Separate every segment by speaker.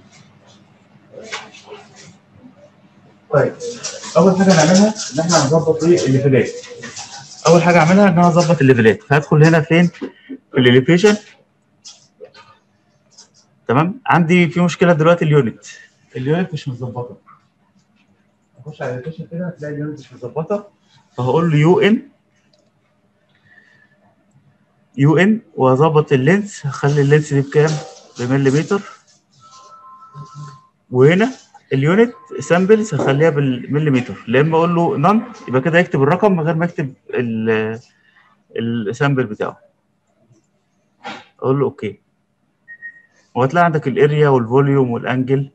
Speaker 1: طيب اول حاجه نعملها ان احنا هنظبط ايه الليفلات اول حاجه اعملها ان انا اظبط الليفلات فهدخل هنا فين في الاليفيشن تمام عندي في مشكله دلوقتي اليونت اليونت مش متظبطه اخش على الاليفيشن كده هتلاقي اليونت مش متظبطه فهقول له يو ان يو ان واظبط اللينس هخلي اللينس دي بكام بمليمتر وهنا اليونت سامبلز هخليها بالمليمتر لا اما اقول له نون يبقى كده يكتب الرقم من غير ما يكتب السامبل بتاعه اقول له اوكي وهتلاقي عندك الاريا والفوليوم والانجل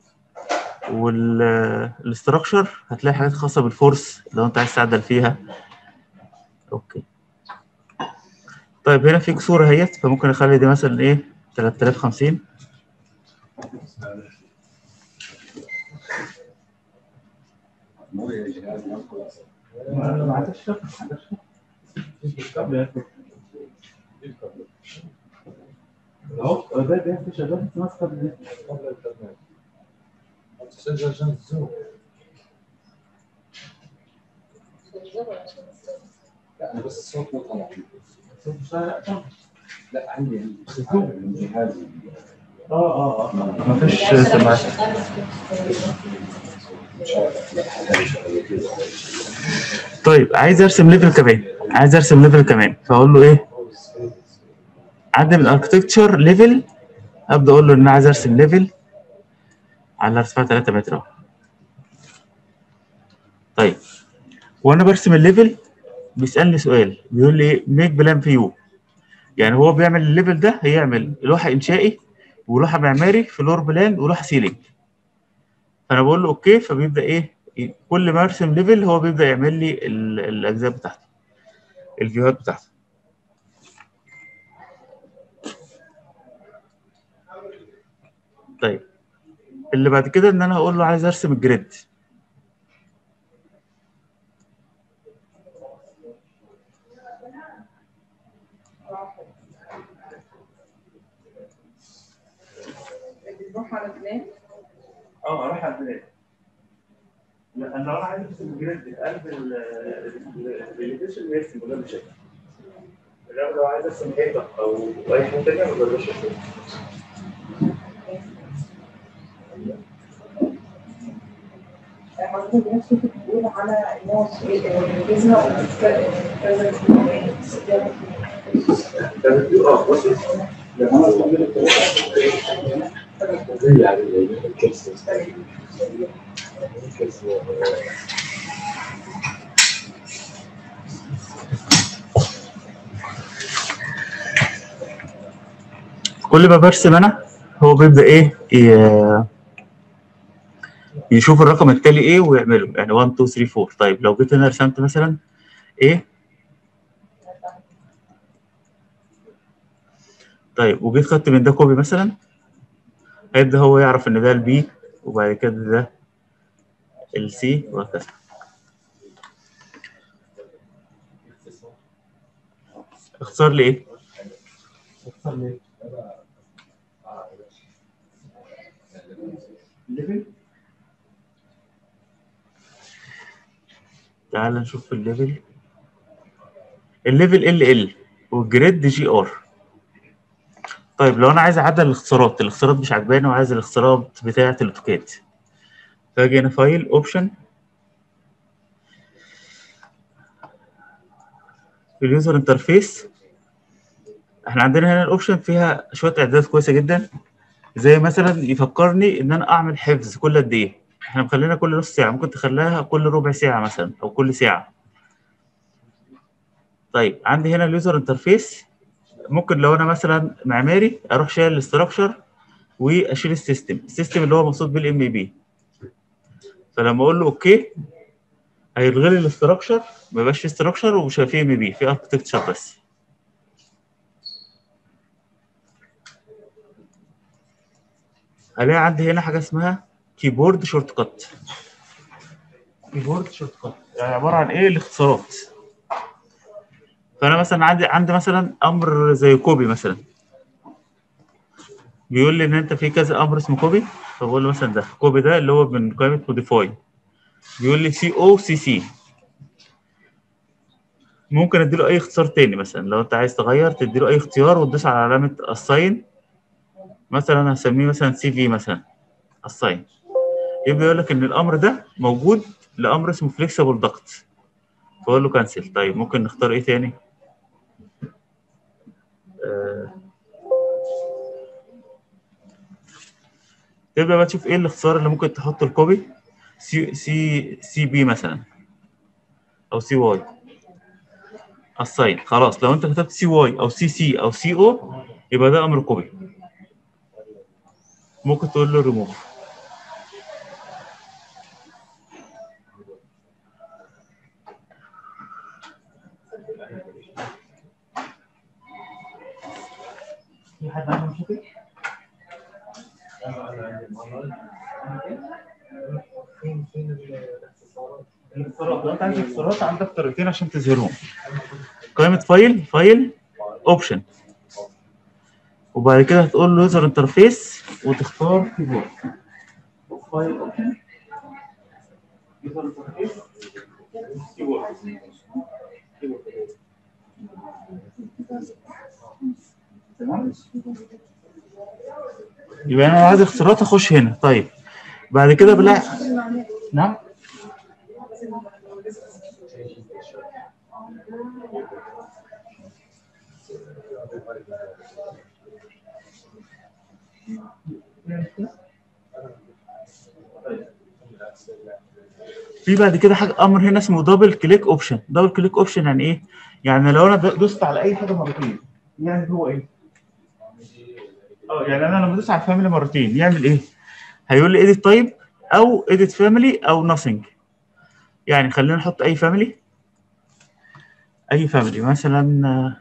Speaker 1: والاستراكشر هتلاقي حاجات خاصه بالفورس لو انت عايز تعدل فيها اوكي طيب هنا في كسور اهيت فممكن اخلي دي مثلا ايه 3050 ما ما عندكش شغل ما عندكش شغل اهو ده ده في شغال في ماسكه دي
Speaker 2: تسجل عشان الزوم لا انا بس الصوت مو طالع لا عندي الجهاز
Speaker 1: اه اه اه ما فيش سماعات طيب عايز ارسم ليفل كمان عايز ارسم ليفل كمان فاقول له ايه عندي من اركتكتشر ليفل ابدا اقول له ان انا عايز ارسم ليفل على ارتفاع 3 متر اهو طيب وانا برسم الليفل بيسالني سؤال بيقول لي ايه ميك بلان فيو يعني هو بيعمل الليفل ده هيعمل لوحه انشائي ولوحه معماري فلور بلان ولوحه سيلينج فانا بقول له اوكي فبيبدا ايه كل ما ارسم ليفل هو بيبدا يعمل لي ال- الاجزاء بتاعته الفيوهات بتاعته طيب اللي بعد كده ان انا هقول له عايز ارسم الجريد
Speaker 3: بنروح على بلاد
Speaker 1: اه اروح على البلاد لا انا لو انا عايز ارسم الجريد في قلب الاليفيشن يرسم من غير مشاكل لو لو عايز ارسم حيطه او اي حاجه ثانيه ما بقدرش ارسم
Speaker 3: حضرتك بنفسك بتقول على ان هو الجزمه وكذا
Speaker 1: اه بصي كل ما برسم انا هو بيبدا ايه ي- يشوف الرقم التالي ايه ويعمله يعني 1 2 3 4 طيب لو جيت هنا رسمت مثلا ايه طيب وجيت خدت من ده كوبي مثلا هيبدا هو يعرف ان ده البي وبعد كده ده السي وهكذا اختصار لي ايه؟ اختصار لي ايه؟ الليفل تعال نشوف الليفل الليفل ال ال والجريد جي ار طيب لو انا عايز اعدل الاختصارات الاختصارات مش عجباني وعايز الاختصارات بتاعه الاوتوكاد فاجي هنا فايل اوبشن في اليوزر انترفيس احنا عندنا هنا الاوبشن فيها شويه اعدادات كويسه جدا زي مثلا يفكرني ان انا اعمل حفظ كل قد ايه احنا مخلينا كل نص ساعه ممكن تخليها كل ربع ساعه مثلا او كل ساعه طيب عندي هنا اليوزر انترفيس ممكن لو انا مثلا معماري اروح شايل الاستراكشر واشيل السيستم السيستم اللي هو مقصود بالام بي فلما اقول له اوكي هيلغي لي الاستراكشر ما يبقاش في استراكشر ومش في ام بي في اركتكتشر بس هلاقي عندي هنا حاجه اسمها كيبورد شورت كات كيبورد شورت كات يعني عباره عن ايه الاختصارات فانا مثلا عندي عندي مثلا امر زي كوبي مثلا بيقول لي ان انت في كذا امر اسمه كوبي فبقول له مثلا ده كوبي ده اللي هو من قائمه موديفاي بيقول لي سي او سي سي ممكن اديله اي اختصار تاني مثلا لو انت عايز تغير تديله اي اختيار وتدوس على علامه الساين مثلا هسميه مثلا سي في مثلا الساين يبدا يقول لك ان الامر ده موجود لامر اسمه فليكسبل دكت فاقول له كانسل طيب ممكن نختار ايه تاني آه. تبدا بقى تشوف ايه الاختصار اللي ممكن تحطه الكوبي سي سي سي بي مثلا او سي واي الساين خلاص لو انت كتبت سي واي او سي سي او سي او يبقى ده امر كوبي ممكن تقول له ريموف في حد عنده مشاكل؟ الاختصارات لو انت عايز اختصارات عندك طريقتين عشان تظهرهم قائمة فايل فايل اوبشن وبعد كده هتقول له يوزر انترفيس وتختار كيبورد فايل اوبشن يوزر انترفيس كيبورد تمام يبقى انا لو عايز اختصارات اخش هنا طيب بعد كده بلا نعم في بعد كده حاجه امر هنا اسمه دبل كليك اوبشن دبل كليك اوبشن يعني ايه يعني لو انا دوست على اي حاجه مرتين يعني هو ايه اه يعني انا لما ادوس على الفاميلي مرتين يعمل ايه هيقول لي اديت تايب او اديت فاميلي او ناثينج يعني خلينا نحط اي فاميلي اي فاميلي مثلا آه،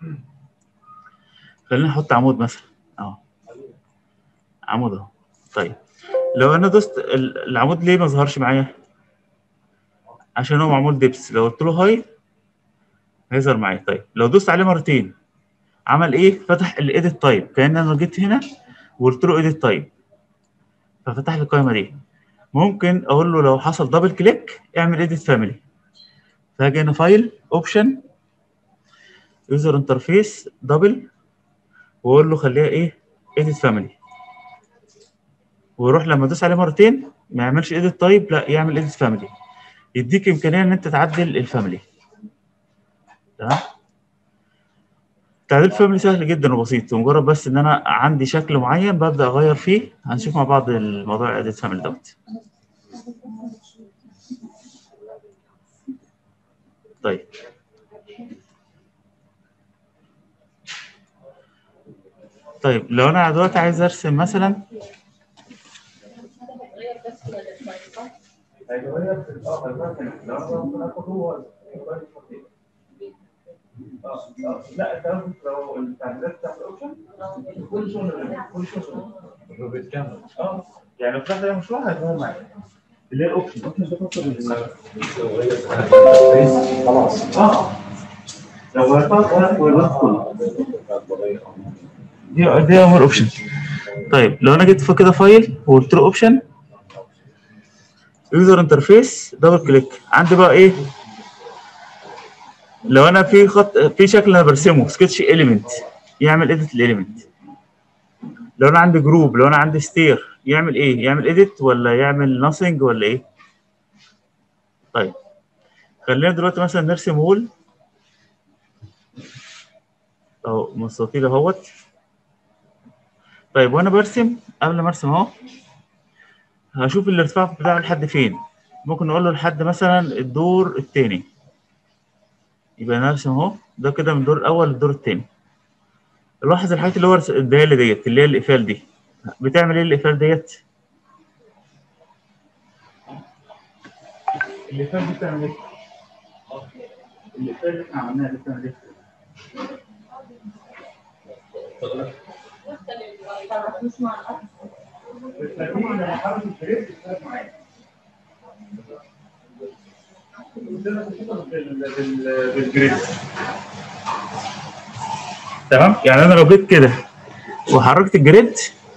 Speaker 1: خلينا نحط عمود مثلا اه عمود اهو طيب لو انا دوست ال- العمود ليه ما ظهرش معايا عشان هو معمول ديبس لو قلت له هاي هيظهر معايا طيب لو دوست عليه مرتين عمل ايه فتح الايديت تايب كان انا جيت هنا وقلت له ايديت تايب ففتح لي القائمه دي ممكن اقول له لو حصل دبل كليك اعمل ايديت فاميلي فاجي هنا فايل اوبشن يوزر انترفيس دبل واقول له خليها ايه ايديت فاميلي ويروح لما ادوس عليه مرتين ما يعملش ايديت تايب لا يعمل ايديت فاميلي يديك امكانيه ان انت تعدل الفاميلي تمام تعديل الفاميلي سهل جدا وبسيط مجرد بس ان انا عندي شكل معين ببدا اغير فيه هنشوف مع بعض الموضوع ايديت فاميلي دوت طيب طيب لو انا دلوقتي عايز ارسم مثلا لا انت قصدك لو التعديلات بتاعت الاوبشن كل شغل كل شغل اه يعني لو فتحت ده مشروع هيظهر معاك اللي هي الاوبشن الاوبشن ده فقط
Speaker 2: خلاص
Speaker 1: اه لو غيرتها غيرت كله دي دي امر اوبشن طيب لو انا جيت في كده فايل وقلت له اوبشن يوزر انترفيس دبل كليك عندي بقى ايه لو انا في خط في شكل انا برسمه سكتش اليمنت يعمل اديت الاليمنت لو انا عندي جروب لو انا عندي ستير يعمل ايه يعمل اديت ولا يعمل ناثينج ولا ايه طيب خلينا دلوقتي مثلا نرسم وول اهو مستطيل اهوت طيب وانا برسم قبل ما ارسم اهو هشوف الارتفاع بتاعه لحد فين ممكن نقول له لحد مثلا الدور الثاني يبقى نرسم اهو ده كده من الدور الاول للدور الثاني لاحظ الحاجات اللي هو رس- الداله ديت اللي هي الاقفال دي بتعمل ايه الاقفال ديت الاقفال دي بتعمل ايه الاقفال اللي احنا عملناها دي بتعمل ايه
Speaker 3: مش مع الأكل.
Speaker 1: بتخليني لما احرك الجريد يتحرك معايا بالجريد تمام يعني انا لو جيت كده وحركت الجريد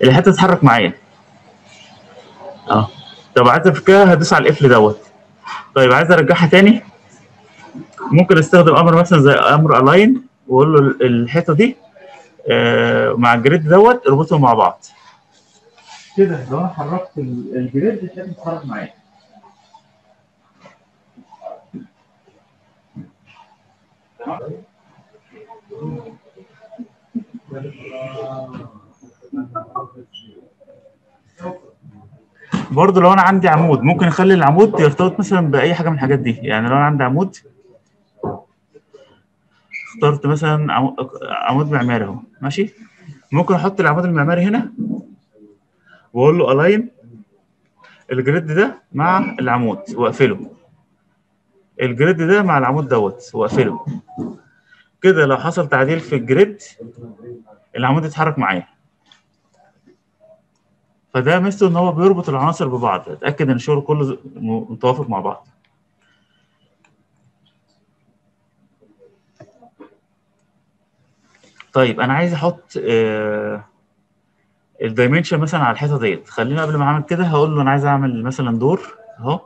Speaker 1: الحته تتحرك معايا اه طب عايز افكها هدوس على القفل دوت طيب عايز ارجعها تاني ممكن استخدم امر مثلا زي امر الاين واقول له الحته دي آه مع الجريد دوت اربطهم مع بعض كده لو انا حركت ال- الجريد الحته تتحرك معايا برضه لو انا عندي عمود ممكن اخلي العمود يرتبط مثلا باي حاجه من الحاجات دي يعني لو انا عندي عمود اخترت مثلا عمو- عمود معماري اهو ماشي ممكن احط العمود المعماري هنا واقول له الاين الجريد ده مع العمود واقفله الجريد ده مع العمود دوت واقفله كده لو حصل تعديل في الجريد العمود يتحرك معايا فده مثله ان هو بيربط العناصر ببعض اتاكد ان الشغل كله ز- م- متوافق مع بعض طيب انا عايز احط آه الدايمنشن مثلا على الحيطه ديت خلينا قبل ما اعمل كده هقول له انا عايز اعمل مثلا دور اهو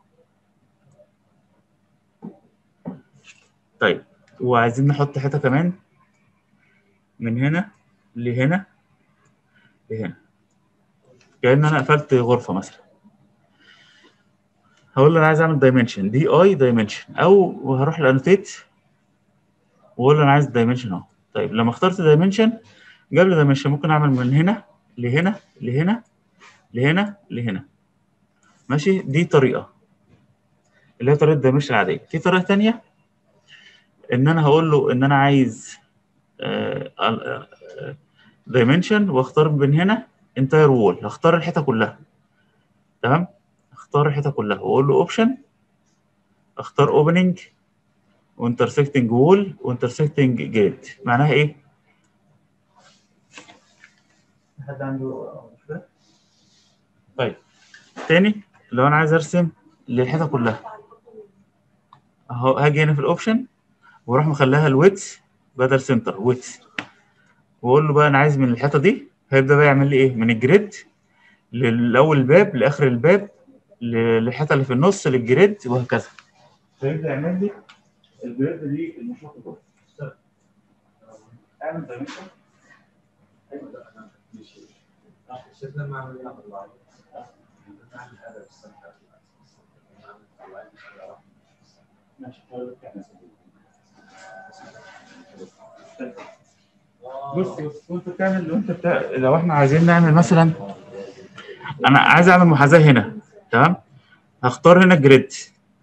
Speaker 1: طيب وعايزين نحط حيطه كمان من هنا لهنا لهنا كأن انا قفلت غرفه مثلا هقول له انا عايز اعمل دايمنشن دي اي دايمنشن او هروح لانوتيت واقول له انا عايز دايمنشن اهو طيب لما اخترت دايمنشن جاب لي دايمنشن ممكن اعمل من هنا لهنا لهنا لهنا لهنا ماشي دي طريقه اللي هي طريقه دايمنشن العاديه في طريقه تانية ان انا هقول له ان انا عايز دايمنشن واختار من هنا انتاير وول هختار الحيطه كلها تمام اختار الحيطه كلها واقول له اوبشن اختار اوبننج وانترسكتنج وول وانترسكتنج جيت معناها ايه؟ حد عنده مشكله؟ طيب تاني لو انا عايز ارسم للحيطه كلها اهو هاجي هنا في الاوبشن واروح مخليها الويتس بدل سنتر ويتس واقول له بقى انا عايز من الحيطه دي هيبدا بقى يعمل لي ايه من الجريد للاول الباب لاخر الباب للحيطه اللي في النص للجريد وهكذا فيبدا يعمل لي الجريد دي المشروع كله اعمل دايمنشن
Speaker 2: شفنا ما عملنا بالله نعمل هذا في السنة
Speaker 1: ماشي بص بص وانت بتعمل وانت بتاع لو احنا عايزين نعمل مثلا انا عايز اعمل محاذاه هنا تمام هختار هنا جريد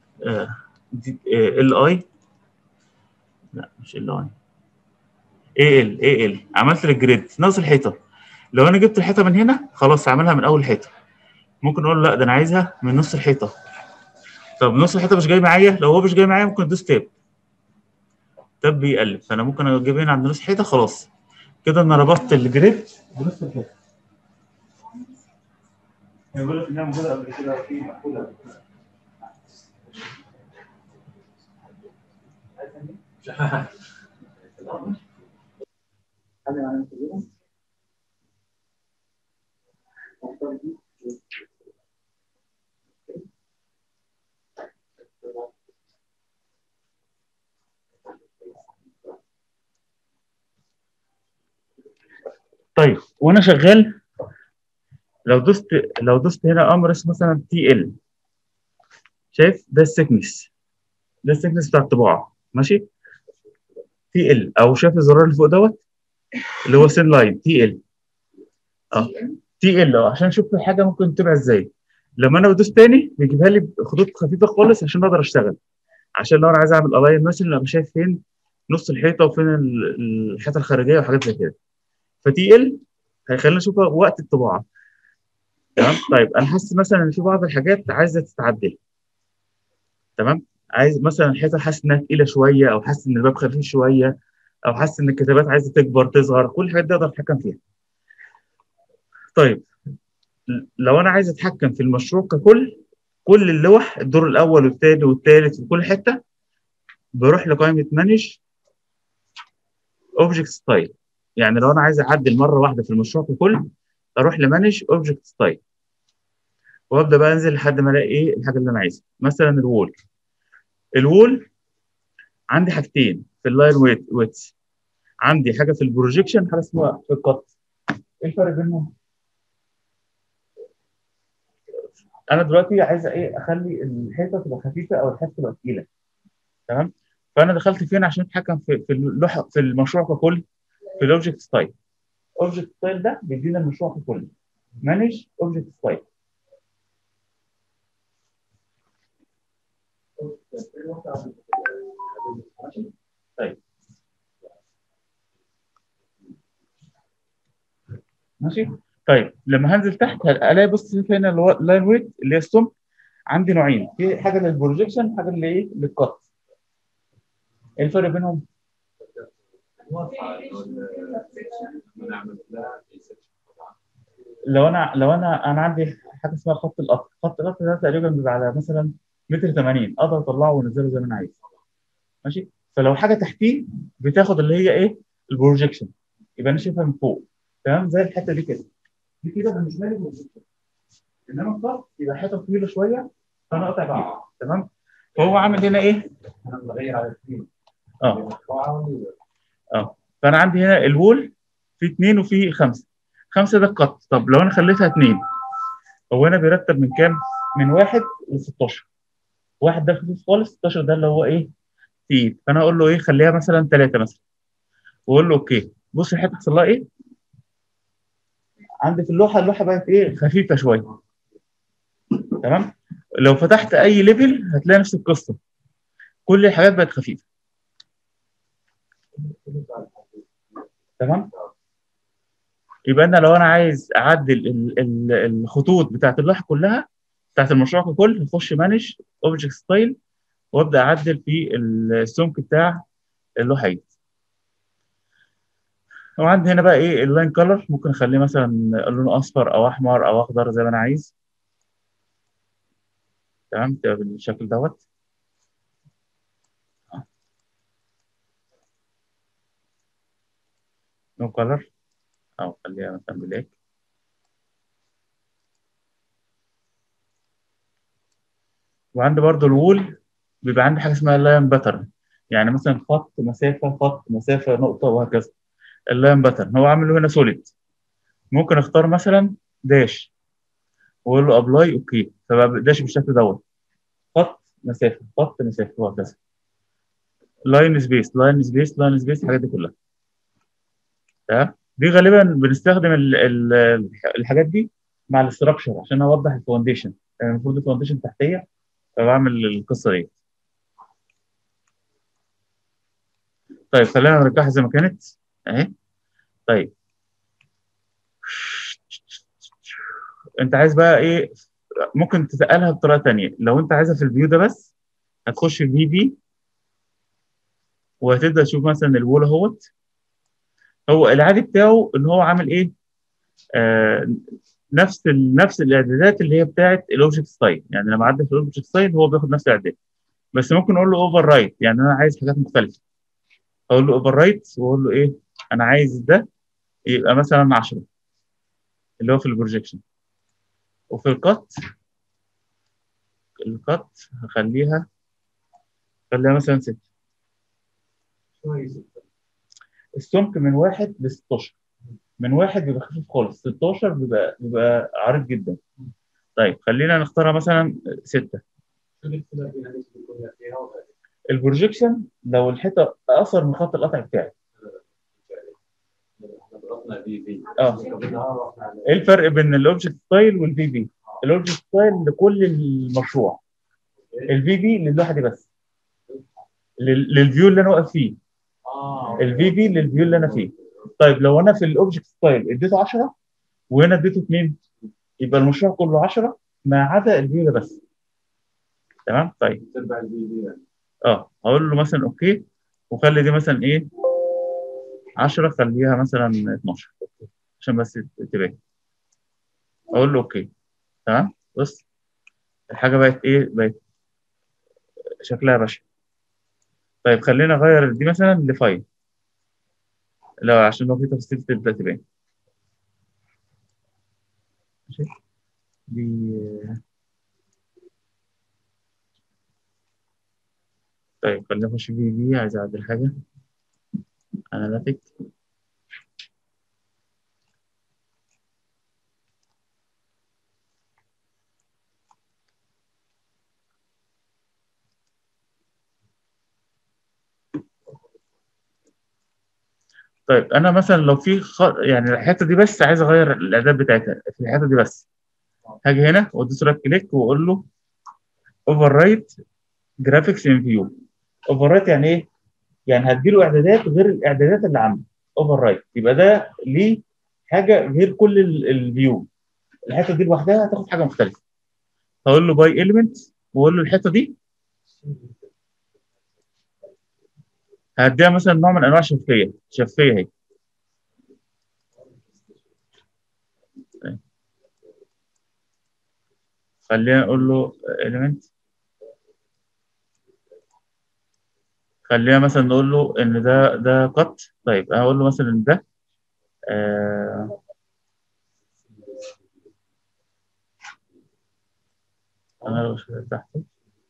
Speaker 1: ال اي لا مش ال اي اي ال اي ال عملت الجريد ناقص الحيطه لو انا جبت الحيطه من هنا خلاص هعملها من اول الحيطه ممكن اقول لا ده انا عايزها من نص الحيطه طب نص الحيطه مش جاي معايا لو هو مش جاي معايا ممكن ادوس تاب تاب بيقلب فانا ممكن اجيب هنا عند نص الحيطه خلاص كده انا ربطت الجريد بنص الحيطه بيقول لك انها موجوده قبل كده في مقفوله قبل كده. حاجه معانا كده طيب وانا شغال لو دوست لو دوست هنا امر اسمه مثلا تي ال شايف ده السكنس ده السكنس بتاع الطباعه ماشي تي ال او شايف الزرار اللي فوق دوت اللي هو سين لاين تي ال اه تي ال اه عشان اشوف الحاجه ممكن تبقى ازاي لما انا بدوس تاني بيجيبها لي خطوط خفيفه خالص عشان اقدر اشتغل عشان لو انا عايز اعمل الاين مثلا ابقى شايف فين نص الحيطه وفين ال- الحيطه الخارجيه وحاجات زي كده فتي ال هيخليني اشوف وقت الطباعه تمام طيب انا حاسس مثلا ان في بعض الحاجات عايزه تتعدل تمام عايز مثلا الحيطه حاسس انها تقيله شويه او حاسس ان الباب خفيف شويه او حاسس ان الكتابات عايزه تكبر تصغر كل الحاجات دي اقدر اتحكم فيها طيب لو انا عايز اتحكم في المشروع ككل كل اللوح الدور الاول والثاني والثالث وكل حته بروح لقائمه مانج اوبجكت ستايل يعني لو انا عايز اعدل مره واحده في المشروع ككل اروح لمانج اوبجكت ستايل وابدا بقى انزل لحد ما الاقي ايه الحاجه اللي انا عايزها مثلا الوول الوول عندي حاجتين في اللاين ويت ويتس عندي حاجه في البروجيكشن حاجه اسمها في القط ايه الفرق بينهم؟ انا دلوقتي عايز ايه اخلي الحيطه تبقى خفيفه او الحيطه تبقى تقيله تمام فانا دخلت فين عشان اتحكم في في اللوحه في المشروع ككل في الاوبجكت ستايل اوبجكت ستايل ده بيدينا المشروع ككل مانج اوبجكت ستايل طيب ماشي طيب لما هنزل تحت الاقي بص في هنا اللي هو اللاين ويت اللي هي السمك عندي نوعين في حاجه للبروجيكشن حاجه اللي ايه للقط ايه الفرق بينهم؟ لو انا لو انا انا عندي حاجه اسمها خط القطر خط القطر ده تقريبا بيبقى على مثلا متر 80 اقدر اطلعه وانزله زي ما انا عايز ماشي فلو حاجه تحتيه بتاخد اللي هي ايه البروجيكشن يبقى انا شايفها من فوق تمام زي الحته دي كده دي كده بالنسبه لي بروجيكشن انما الخط يبقى حته طويله شويه فانا اقطع بقى تمام فهو عامل هنا ايه
Speaker 2: انا بغير على الاثنين
Speaker 1: اه اه فانا عندي هنا الوول في اثنين وفي خمسه خمسه ده القط طب لو انا خليتها اثنين هو هنا بيرتب من كام؟ من واحد ل 16 واحد ده خفيف خالص 16 ده اللي هو ايه؟ تقيل فانا اقول له ايه خليها مثلا ثلاثه مثلا واقول له اوكي بص الحته حصل لها ايه؟ عندي في اللوحه اللوحه بقت ايه؟ خفيفه شويه تمام؟ لو فتحت اي ليفل هتلاقي نفس القصه كل الحاجات بقت خفيفه تمام يبقى انا لو انا عايز اعدل ال- ال- الخطوط بتاعت اللوحه كلها بتاعت المشروع ككل هخش مانج اوبجكت ستايل وابدا اعدل في السمك بتاع اللوحه دي وعندي هنا بقى ايه اللاين كلر ممكن اخليه مثلا لونه اصفر او احمر او اخضر زي ما انا عايز تمام تبقى بالشكل دوت نو كلر او خليها مثلا بلاك وعندي برضو الوول بيبقى عندي حاجه اسمها اللاين باترن يعني مثلا خط مسافه خط مسافه نقطه وهكذا اللاين باترن هو عامله هنا سوليد ممكن اختار مثلا داش واقول له ابلاي اوكي فبقى داش بالشكل دوت خط مسافه خط مسافه وهكذا لاين سبيس لاين سبيس لاين سبيس الحاجات دي كلها تمام دي غالبا بنستخدم ال ال الحاجات دي مع الاستراكشر عشان اوضح الفاونديشن يعني المفروض الفاونديشن تحتيه فبعمل القصه دي طيب خلينا نرجعها زي ما كانت اهي طيب انت عايز بقى ايه ممكن تتقلها بطريقه تانية لو انت عايزها في الفيو ده بس هتخش في في بي وهتبدا تشوف مثلا الوول اهوت هو العادي بتاعه ان هو عامل ايه آه نفس ال نفس الاعدادات اللي هي بتاعه الاوبجكت ستايل يعني لما اعدل في الاوبجكت ستايل هو بياخد نفس الاعداد بس ممكن اقول له اوفر رايت يعني انا عايز حاجات مختلفه اقول له اوفر رايت واقول له ايه انا عايز ده يبقى مثلا 10 اللي هو في البروجيكشن وفي الكات الكات هخليها خليها مثلا 6 السمك من واحد ل 16 من واحد بيبقى خفيف خالص 16 بيبقى بيبقى عريض جدا طيب خلينا نختارها مثلا 6 البروجيكشن لو الحته اقصر من خط القطع بتاعي اه ايه الفرق بين الاوبجكت ستايل والفي في الاوبجكت ستايل لكل المشروع الفي في للوحه دي بس لل- للفيو اللي انا واقف فيه الفي في للفيو اللي انا فيه طيب لو انا في الاوبجكت ستايل اديته 10 وهنا اديته 2 يبقى المشروع كله 10 ما عدا الفيو ده بس تمام طيب
Speaker 2: تتبع الفي دي
Speaker 1: اه هقول له مثلا اوكي وخلي دي مثلا ايه 10 خليها مثلا 12 عشان بس تبان اقول له اوكي تمام بص الحاجه بقت ايه بقت شكلها بشع طيب خلينا نغير دي مثلا لفايل لو عشان لو في تفاصيل تبدا تبان ماشي دي طيب خلينا نخش في دي عايز اعدل حاجه اناليتيك طيب انا مثلا لو في خ... يعني الحته دي بس عايز اغير الاعداد بتاعتها في الحته دي بس هاجي هنا وادوس رايت كليك واقول له اوفر رايت جرافيكس ان فيو اوفر رايت يعني ايه؟ يعني هديله اعدادات غير الاعدادات اللي عنده اوفر رايت يبقى ده ليه حاجه غير كل الفيو الحته دي لوحدها هتاخد حاجه مختلفه هقول له باي اليمنت واقول له الحته دي هديها مثلا نوع من انواع الشفافيه شفافيه اهي طيب. خلينا نقول له element خلينا مثلا نقول له ان ده ده قط طيب انا اقول له مثلا إن ده آه انا لو شويه تحته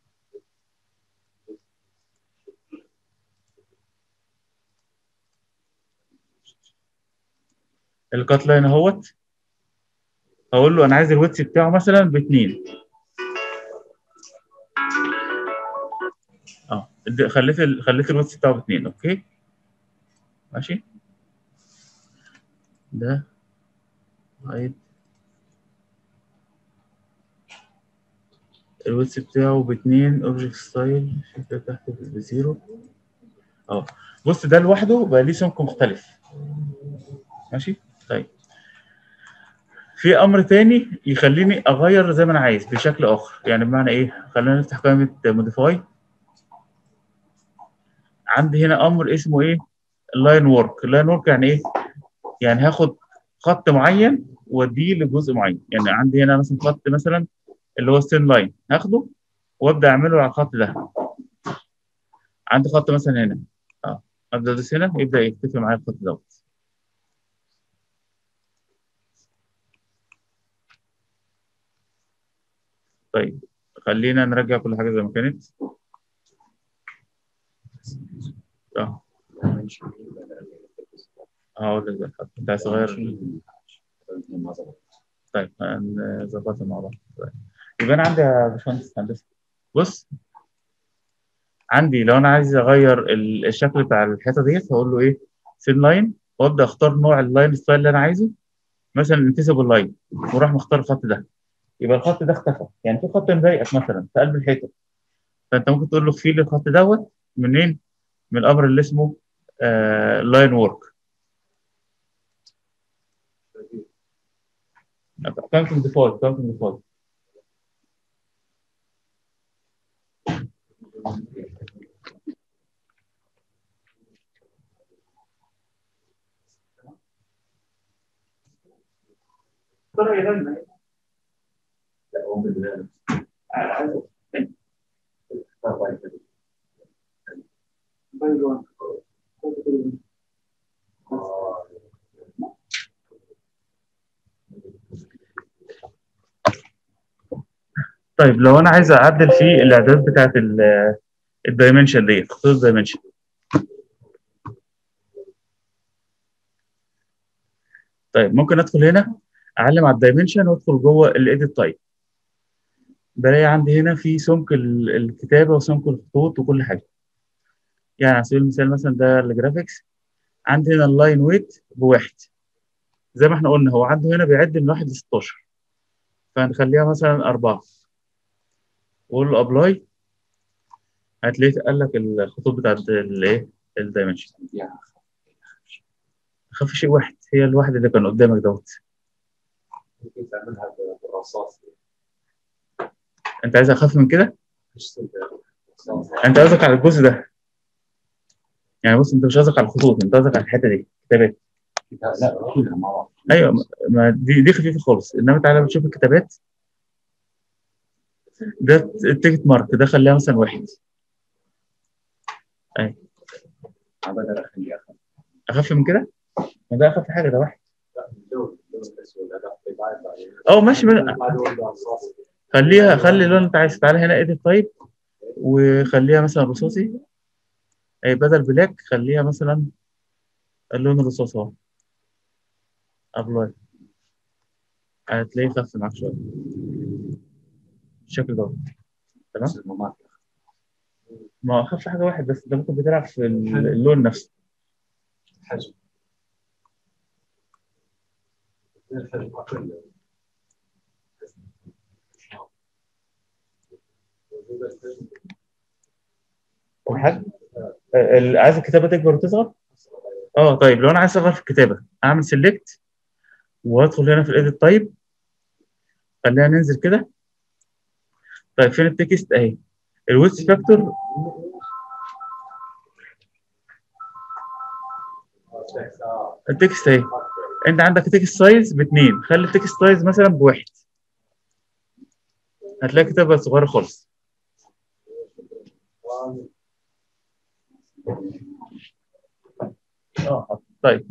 Speaker 1: الكات لاين اهوت هقول له انا عايز الويتس بتاعه مثلا باتنين اه د- خليت ال... خليت الويتس بتاعه باتنين اوكي ماشي ده هايد الويتس بتاعه باتنين اوبجكت ستايل شكله تحت بزيرو اه بص ده لوحده بقى ليه سمك مختلف ماشي طيب في امر تاني يخليني اغير زي ما انا عايز بشكل اخر يعني بمعنى ايه خلينا نفتح قائمه موديفاي عندي هنا امر اسمه ايه اللاين ورك اللاين ورك يعني ايه يعني هاخد خط معين واديه لجزء معين يعني عندي هنا مثلا خط مثلا اللي هو ستين لاين هاخده وابدا اعمله على الخط ده عندي خط مثلا هنا اه ابدا ادوس هنا يبدا يختفي معايا الخط دوت طيب خلينا نرجع كل حاجه زي ما كانت اه هقول لك بقى انت عايز تغير طيب هنظبطها مع بعض طيب. يبقى انا عندي يا باشمهندس هندسه بص عندي لو انا عايز اغير ال- الشكل بتاع الحته ديت هقول له ايه سين لاين وابدا اختار نوع اللاين ستايل اللي انا عايزه مثلا انتسبل لاين واروح مختار الخط ده يبقى الخط ده اختفى يعني في خط مضايقك مثلا في قلب الحيطه فانت ممكن تقول له اخفي لي الخط دوت منين؟ من الامر اللي اسمه لاين وورك كانت ديفولت كانت ديفولت طيب لو انا عايز اعدل في الاعداد بتاعت الدايمنشن ديت خطوط الدايمنشن طيب ممكن ادخل هنا اعلم على الدايمنشن وادخل جوه الايديت تايب بلاقي عندي هنا في سمك ال- الكتابه وسمك الخطوط وكل حاجه يعني على سبيل المثال مثلا ده الجرافيكس عندي هنا اللاين ويت بواحد زي ما احنا قلنا هو عنده هنا بيعد من واحد ل 16 فهنخليها مثلا أربعة وقول له ابلاي هتلاقيه قال لك الخطوط بتاعت الايه الدايمنشن خف شيء واحد هي الواحد اللي كان قدامك دوت
Speaker 2: ممكن تعملها بالرصاص
Speaker 1: انت عايز اخف من كده
Speaker 2: تشتغل بالرصاص
Speaker 1: انت قصدك على الجزء ده يعني بص انت مش قصدك على الخطوط انت قصدك على الحته دي كتابات
Speaker 2: لا لا كلها مع بعض
Speaker 1: ايوه ما- ما دي دي خفيفه خالص انما تعالى بتشوف الكتابات ده التيكت مارك ده خليها مثلا واحد
Speaker 2: عبالة اخليها
Speaker 1: اخف من كده ما ده اخف حاجه ده واحد
Speaker 2: لا اللون اللون الاسود هذا
Speaker 1: اه ماشي ما- خليها خلي اللون اللي انت عايزه تعالى هنا ايديت طيب وخليها مثلا رصاصي اي بدل بلاك خليها مثلا اللون الرصاصي اهو ابلاي هتلاقيه خف معاك شويه بالشكل ده تمام ما هو خف حاجه واحد بس ده ممكن بتلعب في ال- اللون نفسه
Speaker 2: حجم الحجم أقل
Speaker 1: الحجم آه، ال- عايز الكتابه تكبر وتصغر اه طيب لو انا عايز اصغر في الكتابه اعمل سيلكت وادخل هنا في الايديت طيب خلينا ننزل كده طيب فين التكست اهي الويتس فاكتور التكست اهي انت عندك تكست سايز باثنين خلي التكست سايز مثلا بواحد هتلاقي كتابه صغيره خالص اه طيب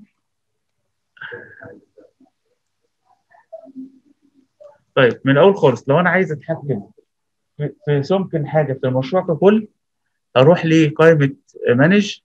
Speaker 1: طيب من الاول خالص لو انا عايز اتحكم في- في سمك الحاجه في المشروع ككل اروح لقائمه مانج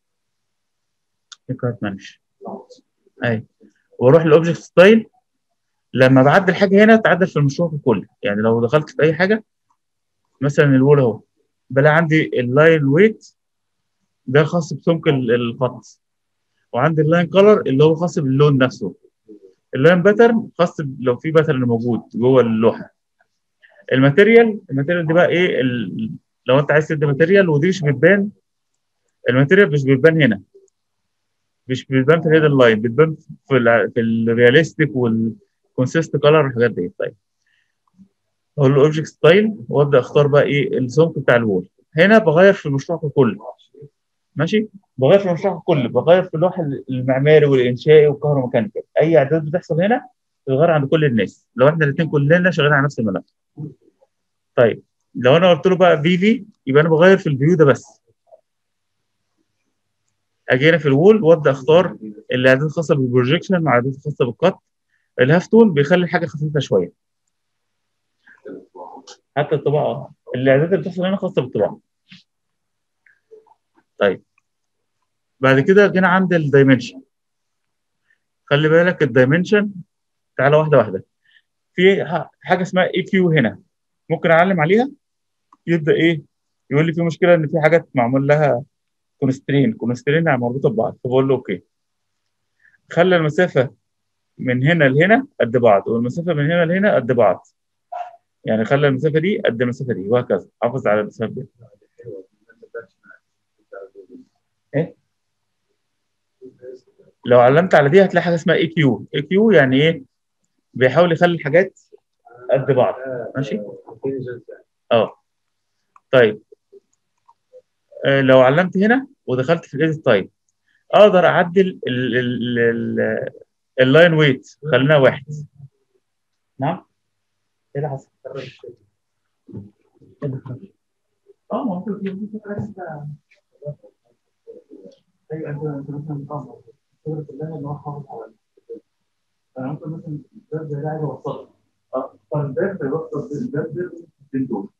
Speaker 1: قائمه مانج اي واروح لاوبجكت ستايل لما بعدل حاجه هنا تعدل في المشروع ككل يعني لو دخلت في اي حاجه مثلا الوول اهو بلاقي عندي اللاين ويت ده خاص بسمك ال- الخط وعندي اللاين كلر اللي هو خاص باللون نفسه اللاين باترن خاص ب- لو في باترن موجود جوه اللوحه الماتيريال الماتيريال دي بقى ايه ال... لو انت عايز تدي ماتيريال ودي مش بتبان الماتيريال مش بتبان هنا مش بتبان في الهيدن لاين بتبان في ال في الرياليستيك والكونسيست كلر والحاجات دي طيب اقول له اوبجكت ستايل وابدا اختار بقى ايه السمك بتاع الوول هنا بغير في المشروع ككل ماشي بغير في المشروع ككل بغير في اللوح المعماري والانشائي والكهروميكانيكال اي اعداد بتحصل هنا بتغير عند كل الناس لو احنا الاثنين كلنا شغالين على نفس الملف طيب لو انا قلت له بقى في في يبقى انا بغير في الفيو ده بس اجي هنا في الوول وابدا اختار الاعداد الخاصه بالبروجيكشن مع الاعداد الخاصه بالقط الهاف تون بيخلي الحاجه خفيفه شويه حتى الطباعه الاعداد اللي بتحصل هنا خاصه بالطباعه طيب بعد كده جينا عند الدايمنشن خلي بالك الدايمنشن تعالى واحده واحده في ح- حاجه اسمها اي كيو هنا ممكن اعلم عليها يبدا ايه يقول لي في مشكله ان في حاجات معمول لها كونسترين كونسترين مربوطه ببعض فبقول له اوكي خلى المسافه من هنا لهنا قد بعض والمسافه من هنا لهنا قد بعض يعني خلى المسافه دي قد المسافه دي وهكذا حافظ على المسافه دي ايه لو علمت على دي هتلاقي حاجه اسمها اي كيو اي كيو يعني ايه بيحاول يخلي الحاجات قد بعض ماشي اه طيب آه لو علمت هنا ودخلت في الايديت تايب اقدر اعدل ال- ال- ال- اللاين ويت خلينا واحد نعم ايه اللي حصل؟ إيه اللي حصل؟ اه ما هو في- في- في حاجة اسمها- ايوه انت انت مثلا اه الشغل كلها ان هو حافظ على انا ممكن مثلا الباب ده عايز اوصله اه فالباب بيوصل الباب ده بين دول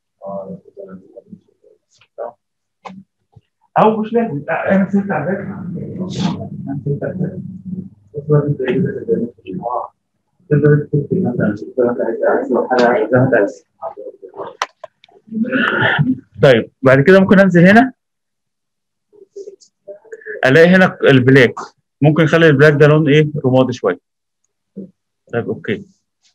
Speaker 1: او مش لازم آه، انا نسيت على الباب انا نسيت على الباب بس لازم تقول اه تقدر تكتب مثلا تقدر انت عايز لو حاجه عايزها انت عايز طيب بعد كده ممكن انزل هنا الاقي هنا البلاك ممكن نخلي البلاك ده لون ايه رمادي شويه طيب اوكي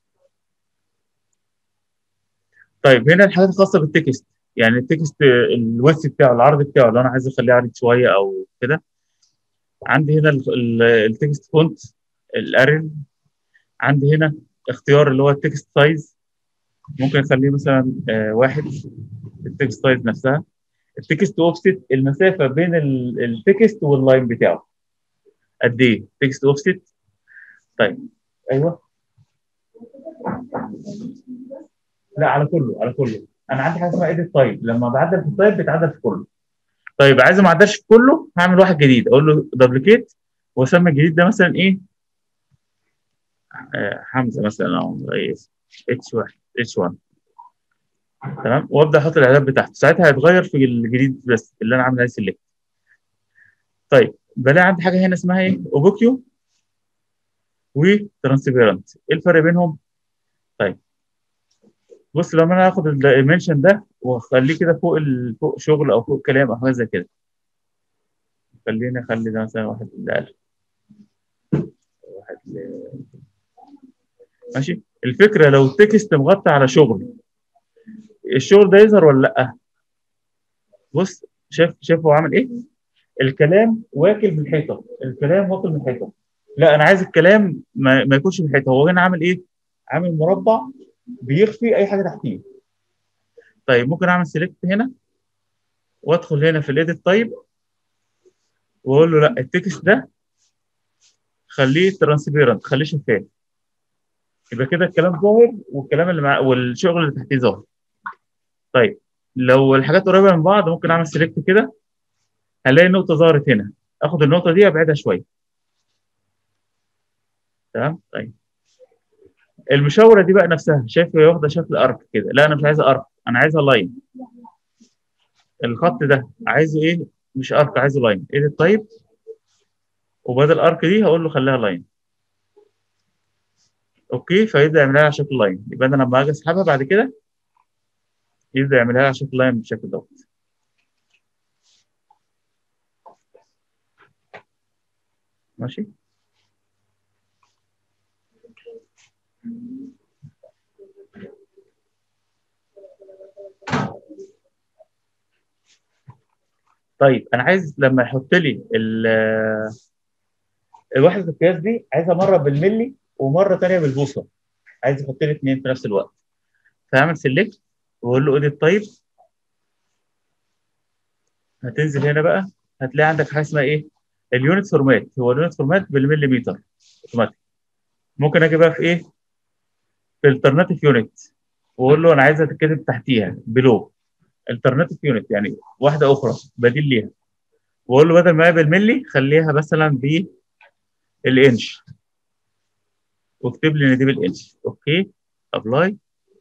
Speaker 1: طيب هنا الحاجات الخاصه بالتكست يعني التكست الويست بتاعه العرض بتاعه لو انا عايز اخليه عريض شويه او كده عندي هنا ال- ال- التكست فونت الارل عندي هنا اختيار اللي هو التكست سايز ممكن اخليه مثلا آه، واحد التكست سايز نفسها التكست اوفست المسافه بين ال- التكست واللاين بتاعه قد ايه تكست اوفست طيب ايوه لا على كله على كله انا عندي حاجه اسمها ايديت تايب لما بعدل في التايب بيتعدل في كله طيب عايز ما اعدلش في كله هعمل واحد جديد اقول له دبليكيت واسمي الجديد ده مثلا ايه آه، حمزه مثلا او اي اسم اتش 1 اتش 1 تمام وابدا احط الاعداد بتاعته ساعتها هيتغير في الجديد بس اللي انا عامل عليه سيلكت طيب بلاقي عندي حاجه هنا اسمها ايه اوبوكيو وترانسبيرنت ايه الفرق بينهم طيب بص لما انا هاخد الدايمنشن ده واخليه كده فوق ال... فوق شغل او فوق كلام او حاجه زي كده خليني اخلي ده مثلا واحد لألف واحد ل... ماشي الفكره لو التكست مغطى على شغل الشغل ده يظهر ولا لا بص شايف شايف هو عامل ايه الكلام واكل من الحيطه الكلام واكل من الحيطه لا انا عايز الكلام ما, ما يكونش من الحيطه هو هنا عامل ايه عامل مربع بيخفي اي حاجه تحتيه طيب ممكن اعمل سيلكت هنا وادخل هنا في الايديت تايب واقول له لا التكست ده خليه ترانسبيرنت خليه شفاف يبقى كده الكلام ظاهر والكلام اللي مع والشغل اللي تحتيه ظاهر طيب لو الحاجات قريبه من بعض ممكن اعمل سيلكت كده هلاقي نقطه ظهرت هنا اخد النقطه دي ابعدها شويه تمام طيب المشاوره دي بقى نفسها شايف هي واخده شكل ارك كده لا انا مش عايزها ارك انا عايزها لاين الخط ده عايزه ايه مش ارك عايزه لاين ايه الطيب وبدل ارك دي هقول له خليها لاين اوكي فيبدا يعملها على شكل لاين يبقى انا لما اجي اسحبها بعد كده يبدا يعملها على شكل لاين بالشكل دوت ماشي طيب انا عايز لما يحط لي ال- الوحده القياس دي عايزها مره بالملي ومره ثانيه بالبوصه عايز يحط لي اثنين في نفس الوقت فاعمل سيلكت واقول له ايديت تايب هتنزل هنا بقى هتلاقي عندك حاجه اسمها ايه اليونت فورمات هو اليونت فورمات بالمليمتر اوتوماتيك ممكن اجي بقى في ايه في الترناتيف يونت واقول له انا عايزها تتكتب تحتيها بلو الترناتيف يونت يعني واحده اخرى بديل ليها واقول له بدل ما هي بالملي خليها مثلا بالانش واكتب لي ان دي بالانش اوكي ابلاي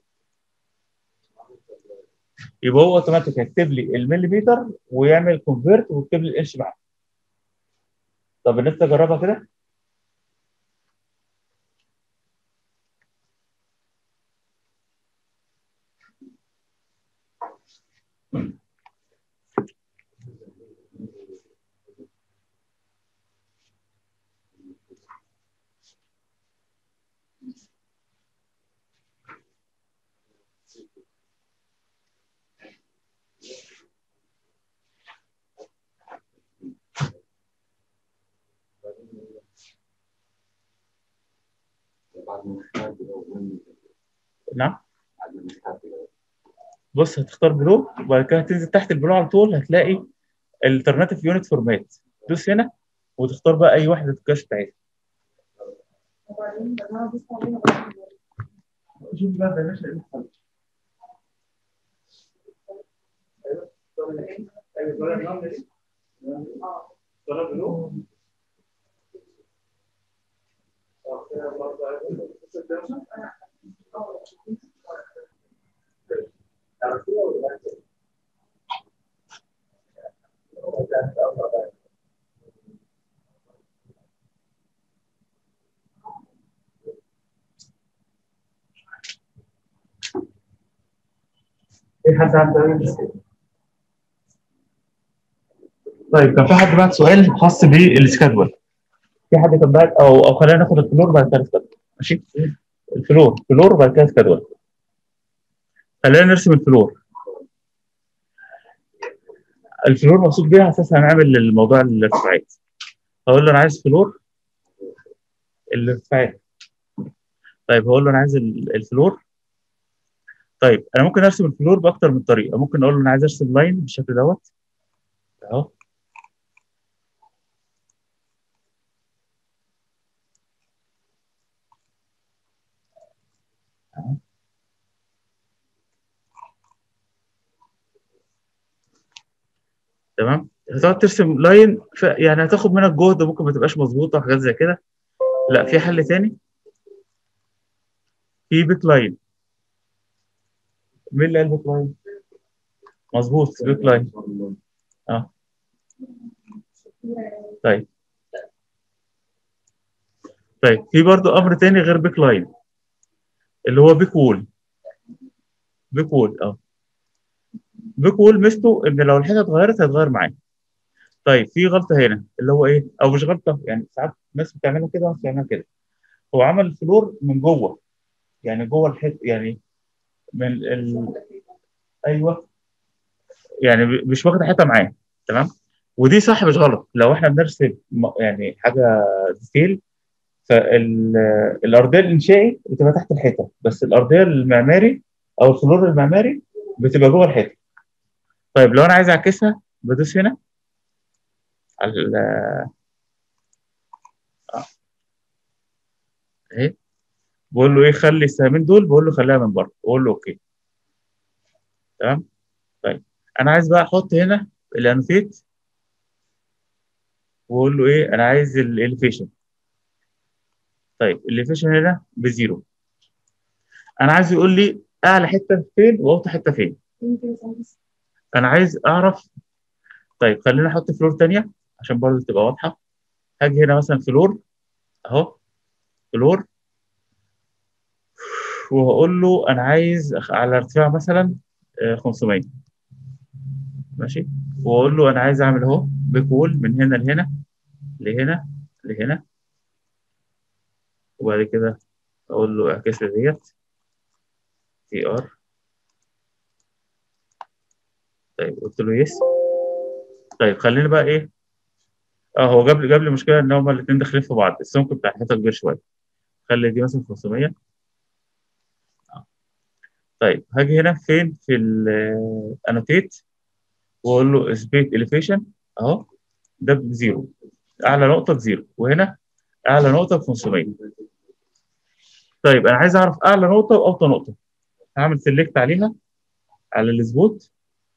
Speaker 1: يبقى هو اوتوماتيك هيكتب لي المليمتر ويعمل كونفيرت ويكتب لي الانش بعد طب الناس تجربها كده
Speaker 2: بعد ما نختار وين-
Speaker 1: نعم
Speaker 2: بعد ما نختار
Speaker 1: بص هتختار بلو وبعد كده هتنزل تحت البلو على طول هتلاقي الالترناتيف يونت فورمات دوس هنا وتختار بقى اي واحده الكاش بتاعتها
Speaker 3: وبعدين بقى انا بص عليها بقى
Speaker 1: شوف بقى ده ماشي ايه الحل في حد عنده اي مشكله؟ طيب كان في حد بعت سؤال خاص بالسكادول في حد كان بعت او او خلينا ناخد الفلور بعد كده السكادول ماشي الفلور فلور وبعد كده سكادول خلينا نرسم الفلور الفلور مقصود بيها اساسا هنعمل الموضوع الارتفاعات هقول له انا عايز فلور الارتفاعات طيب هقول له انا عايز ال- الفلور طيب انا ممكن ارسم الفلور باكتر من طريقه ممكن اقول له انا عايز ارسم لاين بالشكل دوت اهو أهو. تمام هتقعد ترسم لاين ف... يعني هتاخد منك جهد ممكن ما تبقاش مظبوطه وحاجات زي كده لا في حل تاني في بيك لاين مين اللي قال بيك لاين؟ مظبوط بيك لاين اه طيب طيب في برضو امر تاني غير بيك لاين اللي هو بيك وول بيك وول اه بيك وول ميزته ان لو الحته اتغيرت هتغير معاه طيب في غلطه هنا اللي هو ايه او مش غلطه يعني ساعات ناس بتعملها كده وناس بتعملها كده هو عمل الفلور من جوه يعني جوه الحته يعني من ال... ايوه يعني ب- مش واخد حته معاه تمام ودي صح مش غلط لو احنا بنرسم م- يعني حاجه ديتيل فالارضيه الانشائي بتبقى تحت الحيطه بس الارضيه المعماري او الفلور المعماري بتبقى جوه الحيطه طيب لو انا عايز اعكسها بدوس هنا على ال- آه. اهي بقول له ايه خلي السهمين دول بقول له خليها من بره بقول له اوكي تمام طيب انا عايز بقى احط هنا الانوتيت واقول له ايه انا عايز الاليفيشن طيب الاليفيشن هنا بزيرو انا عايز يقول لي اعلى حته فين واوطى حته فين انا عايز اعرف طيب خلينا احط فلور تانية عشان برضه تبقى واضحه هاجي هنا مثلا فلور اهو فلور وهقول له انا عايز أخ- على ارتفاع مثلا آه، 500 ماشي واقول له انا عايز اعمل اهو بيك وول من هنا لهنا لهنا لهنا وبعد كده اقول له اعكس لي ديت تي ار طيب قلت له يس طيب خلينا بقى ايه اه هو جاب لي جاب لي مشكله ان هما الاثنين داخلين في بعض السمك بتاع الحيطه كبير شويه خلي دي مثلا 500 آه. طيب هاجي هنا فين في الانوتيت واقول له اثبات اليفيشن اهو ده بزيرو اعلى نقطه بزيرو وهنا اعلى نقطه ب 500 طيب انا عايز اعرف اعلى نقطه واوطى نقطه هعمل سيلكت عليها على السبوت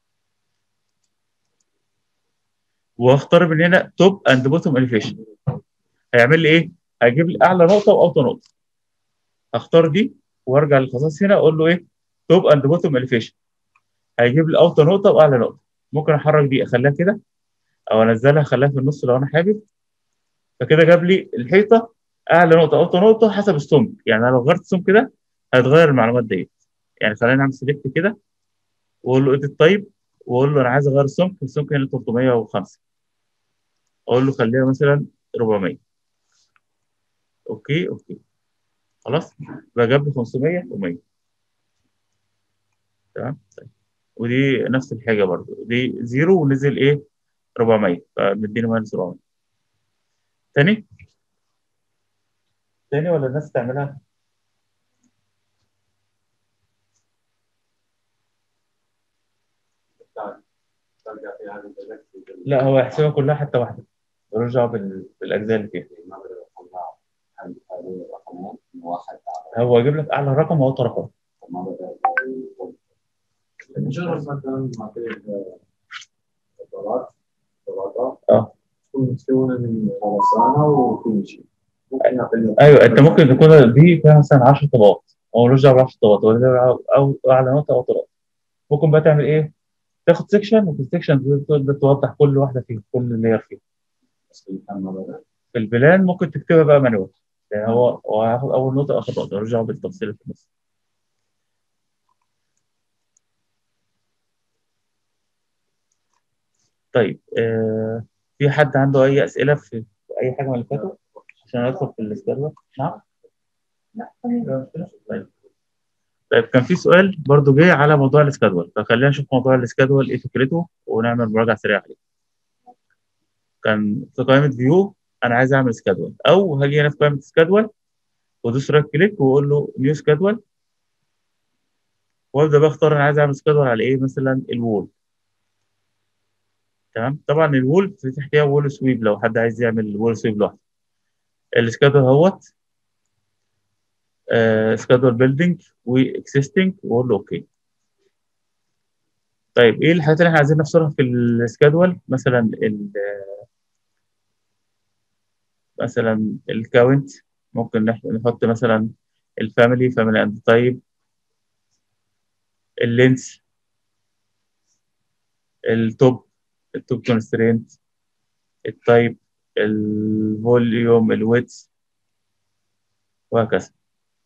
Speaker 1: واختار من هنا توب اند بوتوم اليفيشن هيعمل لي ايه؟ هيجيب لي اعلى نقطه واوطى نقطه هختار دي وارجع للخصائص هنا اقول له ايه؟ توب اند بوتوم اليفيشن هيجيب لي اوطى نقطه واعلى نقطه ممكن احرك دي اخليها كده او انزلها اخليها في النص لو انا حابب فكده جاب لي الحيطه اعلى نقطه اوطى نقطه حسب السمك يعني انا لو غيرت السمك ده هيتغير المعلومات ديت يعني خلينا نعمل سيلكت كده واقول له اديت طيب واقول له انا عايز اغير السمك السمك هنا 305 اقول له خليها مثلا 400 اوكي اوكي خلاص يبقى جاب لي 500 و100 تمام طيب ودي نفس الحاجه برضو دي زيرو ونزل ايه 400 فمديني ماينس 400 تاني تاني ولا الناس تعملها
Speaker 2: ترجع في هذا التذكر
Speaker 1: لا هو يحسبها كلها حتى واحده ملوش دعوه بال- بالاجزاء اللي فيها
Speaker 2: ما بقدر اطلع هل هذول الرقمين من واحد على
Speaker 1: هو يجيب لك اعلى رقم واوطى رقم
Speaker 2: ما بقدر نجرب مثلا مع الدولارات دولارات
Speaker 1: اه
Speaker 2: تكون متكونه من خرسانه وكل شيء ممكن يعطيني
Speaker 1: ايوه انت ممكن تكون دي فيها مثلا 10 طبقات هو ملوش دعوه ب 10 طبقات هو ده او اعلى نقطه او طبقات ممكن بقى تعمل ايه؟ تاخد سيكشن وفي السيكشن تقدر توضح كل واحده فيهم كل لاير فيهم
Speaker 2: بس كان ما بقدر
Speaker 1: في البلان ممكن تكتبها بقى مانوال يعني هو هو هياخد اول نقطه اخر نقطه ملوش دعوه بالتفصيل اللي في النص طيب آه في حد عنده اي اسئله في في اي حاجه من اللي فاتوا عشان ادخل في السكادول نعم
Speaker 3: لا تمام
Speaker 1: طيب طيب كان في سؤال برضو جه على موضوع السكادول فخلينا نشوف موضوع السكادول ايه فكرته ونعمل مراجعه سريعه عليه كان في قائمه فيو انا عايز اعمل سكادول او هاجي هنا في قائمه سكادول وادوس رايت كليك واقول له نيو سكادول وابدا بقى اختار انا عايز اعمل سكادول على ايه مثلا الوول تمام طبعا الوول في تحتها وول سويب لو حد عايز يعمل وول سويب لوحده السكادول اهوت سكادول بيلدينج واكسيستنج واقول له اوكي طيب ايه الحاجات اللي احنا عايزين نفصلها في السكادول مثلا ال مثلا الكاونت ممكن نح- نحط مثلا الفاميلي فاميلي اند تايب اللينس التوب التوب كونسترينت التايب الفوليوم الويتس وهكذا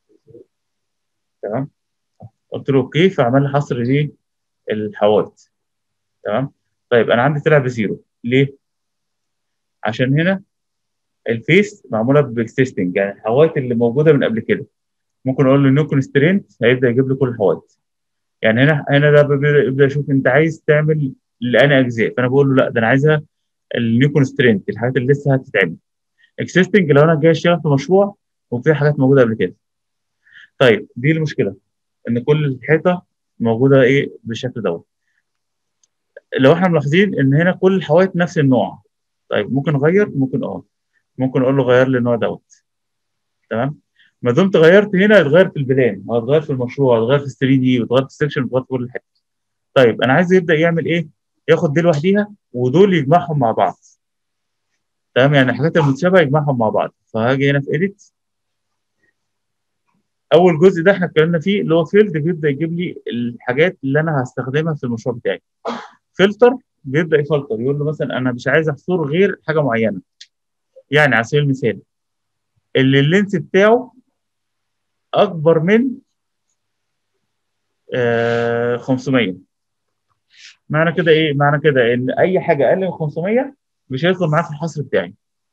Speaker 1: تمام قلت له اوكي فعمل لي حصر ليه الحوائط تمام طيب انا عندي طلع بزيرو ليه عشان هنا الفيس معموله باكسيستنج يعني الحوائط اللي موجوده من قبل كده ممكن اقول له نيو كونسترينت هيبدا يجيب لي كل الحوائط يعني هنا هنا ده بيبدا يبدأ يشوف انت عايز تعمل لأنا اجزاء فانا بقول له لا ده انا عايزها النيو كونسترينت الحاجات اللي لسه هتتعمل اكسيستنج لو انا جاي اشتغل في مشروع وفي حاجات موجوده قبل كده طيب دي المشكله ان كل الحيطه موجوده ايه بالشكل دوت لو احنا ملاحظين ان هنا كل الحوائط نفس النوع طيب ممكن اغير ممكن اه ممكن اقول له غير لي النوع دوت تمام ما دمت غيرت هنا هتغير في البلان وهتغير في المشروع هتغير في 3 دي وتغير في السكشن وتغير في كل حته طيب انا عايز يبدا يعمل ايه ياخد دي لوحديها ودول يجمعهم مع بعض تمام يعني الحاجات المتشابهه يجمعهم مع بعض فهاجي هنا في ايديت اول جزء ده احنا اتكلمنا فيه اللي هو فيلد بيبدا يجيب لي الحاجات اللي انا هستخدمها في المشروع بتاعي فلتر بيبدا يفلتر يقول له مثلا انا مش عايز احصر غير حاجه معينه يعني على سبيل المثال اللي اللينس بتاعه اكبر من آه 500 معنى كده ايه معنى كده ان اي حاجه اقل من 500 مش هيدخل معاه في الحصر بتاعي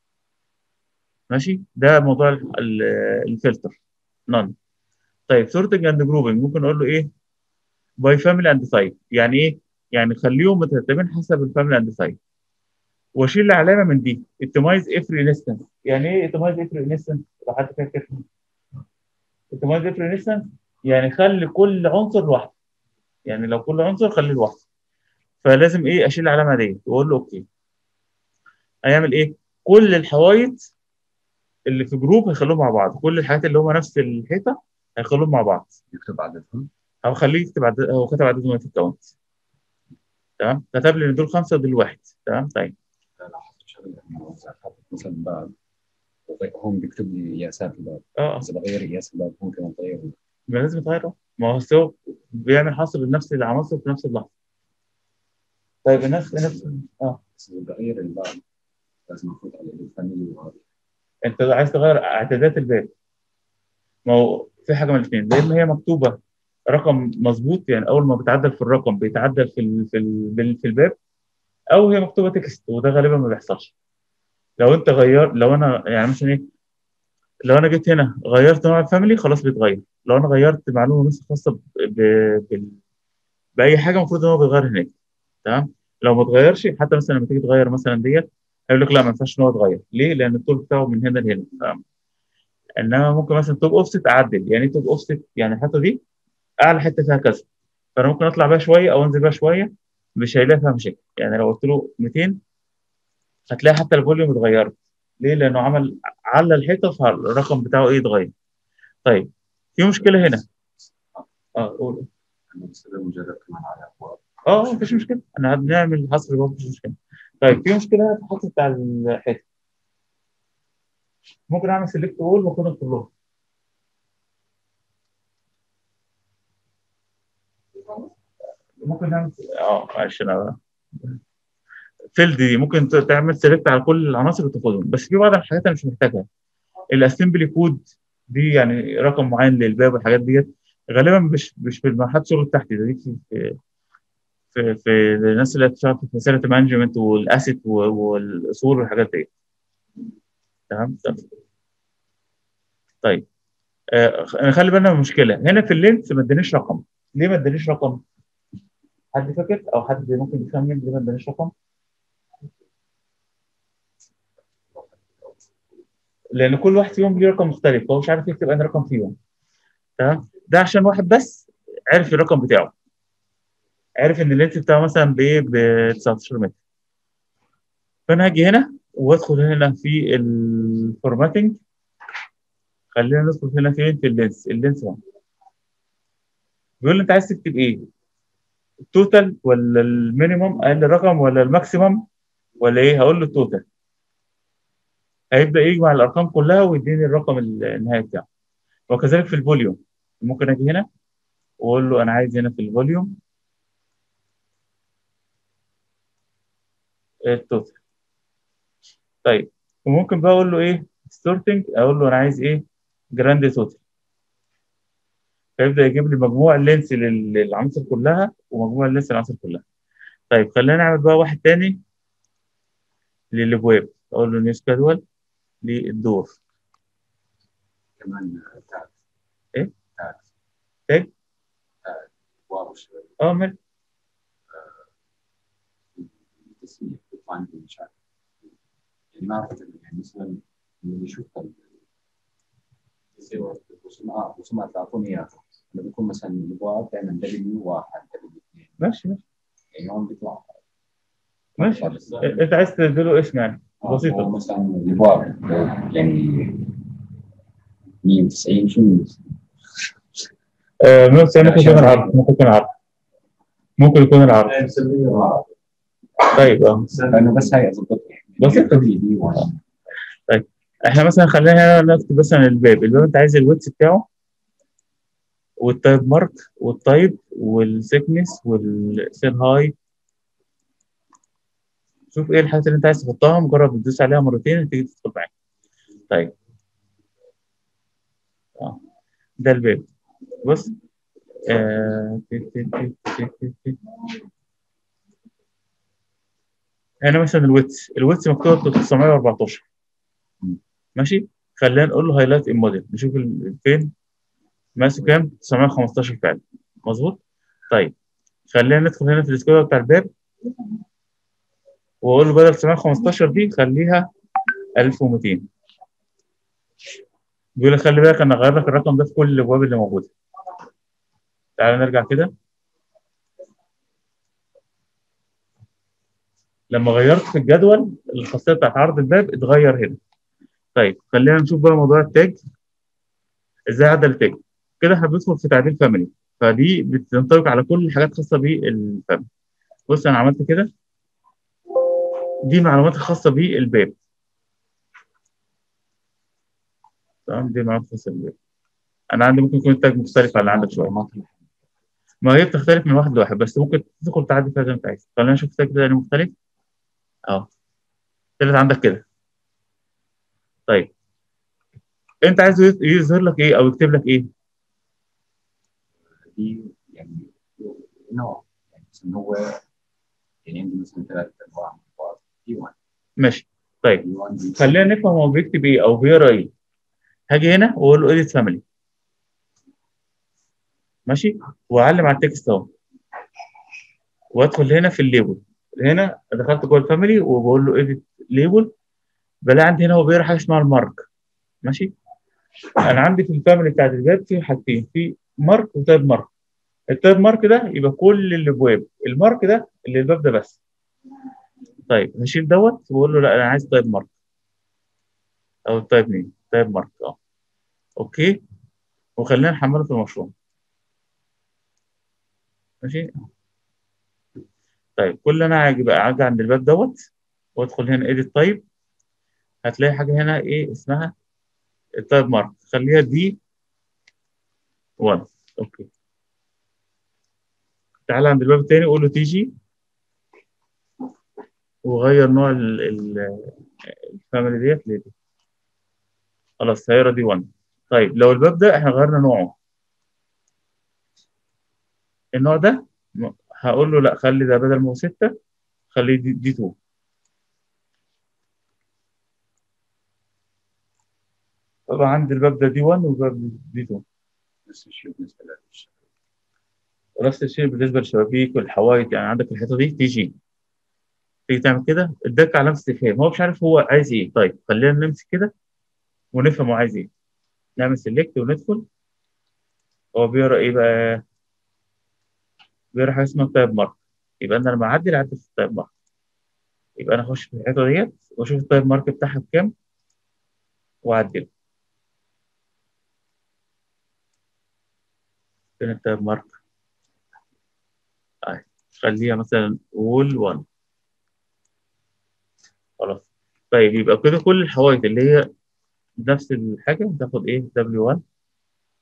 Speaker 1: ماشي ده موضوع ال- ال- الفلتر نون طيب سورتنج اند جروبنج ممكن اقول له ايه باي فاميلي اند تايب يعني ايه يعني خليهم مترتبين حسب الفاميلي اند تايب واشيل علامه من دي اتمايز افري انستنس يعني ايه اتمايز افري انستنس لو حد فاكر اتمايز افري انستنس يعني خلي كل عنصر لوحده يعني لو كل عنصر خليه لوحده فلازم ايه اشيل العلامه دي واقول له اوكي هيعمل ايه كل الحوايط اللي في جروب هيخلوهم مع بعض كل الحاجات اللي هم نفس الحيطه هيخلوهم مع بعض
Speaker 2: يكتب عددهم
Speaker 1: او خليه يكتب عدد هو كتب عددهم في الكاونت تمام كتب لي ان دول خمسه ودول واحد تمام طيب
Speaker 2: لاحظت شغله انه اذا حطيت مثلا باب وغي- هون بيكتب لي قياسات الباب
Speaker 1: اه
Speaker 2: اذا بغير قياس الباب ممكن اغيره
Speaker 1: ما لازم يتغير ما هو سو بيعمل حصر لنفس العناصر في نفس اللحظه طيب الناس نفس اه
Speaker 2: بس اذا بغير الباب لازم افوت على الفاميلي وهذا
Speaker 1: انت عايز تغير اعدادات الباب ما هو في حاجه من الاثنين يا اما هي مكتوبه رقم مظبوط يعني اول ما بيتعدل في الرقم بيتعدل في ال في ال في الباب او هي مكتوبه تكست وده غالبا ما بيحصلش لو انت غير لو انا يعني مثلا ايه لو انا جيت هنا غيرت نوع الفاميلي خلاص بيتغير لو انا غيرت معلومه بس خاصه ب... ب... بال... باي حاجه المفروض ان هو بيتغير هناك تمام لو ما اتغيرش حتى مثلا لما تيجي تغير مثلا ديت هيقول لك لا ما ينفعش ان هو يتغير ليه؟ لان الطول بتاعه من هنا لهنا تمام انما ممكن مثلا توب اوفست اعدل يعني ايه توب اوفست يعني الحته دي اعلى حته فيها كذا فانا ممكن اطلع بيها شويه او انزل بيها شويه مش هيلاقي فيها مشاكل يعني لو قلت له 200 هتلاقي حتى الفوليوم اتغيرت ليه؟ لانه عمل على الحيطه فالرقم بتاعه ايه اتغير طيب في مشكله هنا اه قول
Speaker 2: انه بستخدم مجرد كمان على ابواب
Speaker 1: اه مفيش مشكله انا بنعمل حصر برضه مفيش مشكله طيب في مشكله هنا في الحصر بتاع الحيطه ممكن اعمل سيلكت اول واخدهم كلهم ممكن نعمل اه معلش انا فيلد دي ممكن ت- تعمل سيلكت على كل العناصر وتاخدهم بس في بعض الحاجات انا مش محتاجها الاسمبلي كود دي يعني رقم معين للباب والحاجات ديت غالبا مش مش في مرحله شغل تحت ده دي في في في, في الناس اللي بتشتغل في فاسيلتي مانجمنت والاسيت والاصول والحاجات دي تمام تمام. طيب آه خلي بالنا من مشكله هنا في اللينس ما ادانيش رقم ليه ما ادانيش رقم؟ حد فاكر او حد ممكن يخمن ليه ما ادانيش رقم؟ لان كل واحد فيهم ليه رقم مختلف فهو مش عارف يكتب انهي رقم فيهم تمام ده عشان واحد بس عرف الرقم بتاعه عرف ان اللينس بتاعه مثلا بايه ب 19 متر فانا هاجي هنا وادخل هنا في الفورماتنج خلينا ندخل هنا فين في اللينس اللينس 1 بيقول لي انت عايز تكتب ايه التوتال ولا المينيمم اقل رقم ولا الماكسيمم ولا ايه هقول له التوتال هيبدا يجمع الارقام كلها ويديني الرقم النهائي بتاعه وكذلك في الفوليوم ممكن اجي هنا واقول له انا عايز هنا في الفوليوم التوتال طيب وممكن بقى اقول له ايه ستورتنج اقول له انا عايز ايه جراند توتال فيبدا يجيب لي مجموع اللينس لل- للعناصر كلها ومجموع اللينس للعناصر كلها طيب خلينا نعمل بقى واحد تاني للابواب اقول له نيو سكادول للدور
Speaker 2: كمان تاج
Speaker 1: إيه؟
Speaker 2: تاج
Speaker 1: تاج؟
Speaker 2: تاج واو شوي
Speaker 1: اه مال
Speaker 2: التسمية بيطلع عندي مش عارف يعني ما اعرف يعني مثلا اللي يشوف ال- الرسومات الرسومات تعطوني اياها لما بيكون مثلا الابواب دائما دبليو واحد دبليو اثنين
Speaker 1: ماشي ماشي
Speaker 2: يعني هون بيطلع
Speaker 1: ماشي انت عايز تديله اسم يعني بسيطة.
Speaker 2: هو مثلا الابواب يعني 190 شو
Speaker 1: آه 190 ممكن يكون العرض ممكن يكون العرض ممكن يكون العرض طيب اه
Speaker 2: لانه بس هاي اظبطها
Speaker 1: بسيطة.
Speaker 2: دي دي واحد.
Speaker 1: احنا مثلا خلينا هنا نكتب مثلا الباب الباب انت عايز الويتس بتاعه والتايب مارك والتايب والسيكنس والسيل هاي شوف ايه الحاجات اللي انت عايز تحطها مجرد بتدوس عليها مرتين تيجي تدخل معاك طيب اه ده الباب بص آه. تي- تي- تي- تي- تي- تي. هنا مثلا الويتس الويتس مكتوب 914 ماشي خلينا نقول له هايلايت ان موديل نشوف ال- فين ماسك كام 915 فعلا مظبوط طيب خلينا ندخل هنا في السكوير بتاع الباب واقول له بدل 915 دي خليها 1200 بيقول لي خلي بالك انا هغير لك الرقم ده في كل الابواب اللي موجوده تعالى نرجع كده لما غيرت في الجدول الخاصيه بتاعت عرض الباب اتغير هنا طيب خلينا نشوف بقى موضوع التاج ازاي عدل التاج كده احنا بندخل في تعديل فاميلي فدي بتنطبق على كل الحاجات خاصه بالفاميلي بص انا عملت كده دي معلومات خاصه بالباب تمام دي معلومات خاصه بالباب انا عندي ممكن يكون التاج مختلف عن اللي عندك شويه
Speaker 2: ما طلع.
Speaker 1: ما هي بتختلف من واحد لواحد بس ممكن تدخل تعدي فيها زي ما انت عايز خلينا نشوف التاج ده يعني مختلف اه طلعت عندك كده طيب انت عايز يظهر لك ايه او يكتب لك ايه
Speaker 2: دي يعني نوع يعني مثلا هو يعني عندي مثلا ثلاث انواع من بعض دي 1
Speaker 1: ماشي طيب
Speaker 2: دي 1 دي
Speaker 1: خلينا نفهم هو بيكتب ايه او بيقرا ايه هاجي هنا واقول له اديت فاميلي ماشي واعلم على التكست اهو وادخل هنا في الليبل هنا دخلت جوه الفاميلي وبقول له اديت ليبل بلاقي عندي هنا هو بيقرا حاجه اسمها المارك ماشي انا عندي في الفاميلي بتاعت الباب في حاجتين في مارك وتايب مارك التايب مارك ده يبقى كل الابواب المارك ده اللي الباب ده بس طيب هشيل دوت واقول له لا انا عايز تايب مارك او تايب مين تايب مارك اه اوكي وخلينا نحمله في المشروع ماشي طيب كل اللي انا هاجي بقى اجي عند الباب دوت وادخل هنا ايديت تايب هتلاقي حاجه هنا ايه اسمها التايب مارك خليها دي 1 اوكي تعالى عند الباب التاني قول له تي جي وغير نوع ال- ال- الفاميلي ديت لدي خلاص هيقرا دي 1 طيب لو الباب ده احنا غيرنا نوعه النوع ده م- هقول له لا خلي ده بدل ما هو 6 خليه دي, دي 2 طبعا عندي الباب ده دي 1 والباب دي 2
Speaker 2: نفس الشيء بالنسبه للشباب
Speaker 1: نفس الشيء بالنسبه للشبابيك والحوايط يعني عندك الحيطه دي تي جي تيجي تعمل كده اداك علامه استفهام هو مش عارف هو عايز ايه طيب خلينا نمسك كده ونفهم هو عايز ايه نعمل سيلكت وندخل هو بيقرا ايه بقى بيقرا حاجه اسمها تايب مارك يبقى انا لما اعدل اعدل في التايب مارك يبقى انا اخش في الحيطه ديت واشوف التايب مارك بتاعها بكام واعدله فين التايب مارك اهي خليها مثلا وول 1 خلاص طيب يبقى كده كل الحوايط اللي هي نفس الحاجه تاخد ايه W1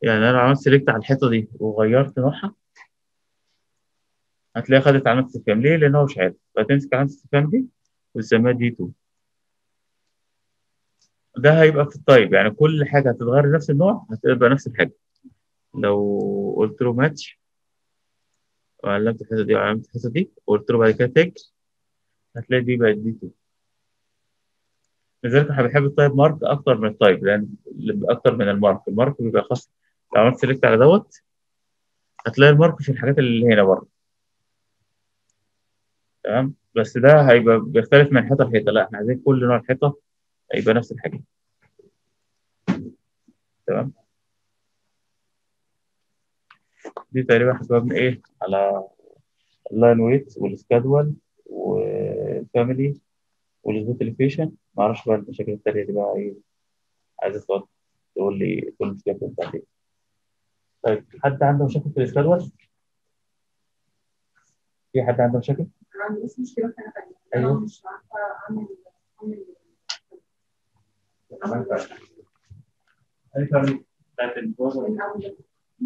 Speaker 1: يعني انا لو عملت سيلكت على الحيطه دي وغيرت نوعها هتلاقيها خدت علامه استفهام ليه؟ لان هو مش عارف فتمسك علامه الاستفهام دي وتسميها دي 2 ده هيبقى في التايب يعني كل حاجه هتتغير نفس النوع هتبقى نفس الحاجه لو قلت له ماتش وعلمت الحته دي وعلمت الحته دي وقلت له بعد كده تاج هتلاقي دي بقت دي 2 لذلك احنا بنحب التايب مارك اكتر من التايب لان اكتر من المارك المارك بيبقى خاص لو عملت سيلكت على دوت هتلاقي المارك في الحاجات اللي هنا برضه تمام بس ده هيبقى بيختلف من حيطه لحيطه لا احنا عايزين كل نوع الحيطه هيبقى نفس الحاجه تمام دي تقريبا حسبنا ايه على اللاين ويت والسكادول والفاميلي والسبيسيفيكيشن ما اعرفش بقى المشاكل التانية دي بقى ايه عايز تقعد تقول لي كل المشكلة بتاعتي طيب حد عنده مشاكل في السكادول؟ في حد عنده مشاكل؟
Speaker 3: انا عندي بس مشكله في حاجه ثانيه
Speaker 1: أيوه.
Speaker 3: انا مش عارفه اعمل اعمل
Speaker 1: اي فاميلي بتاعت البروجرام
Speaker 3: من اول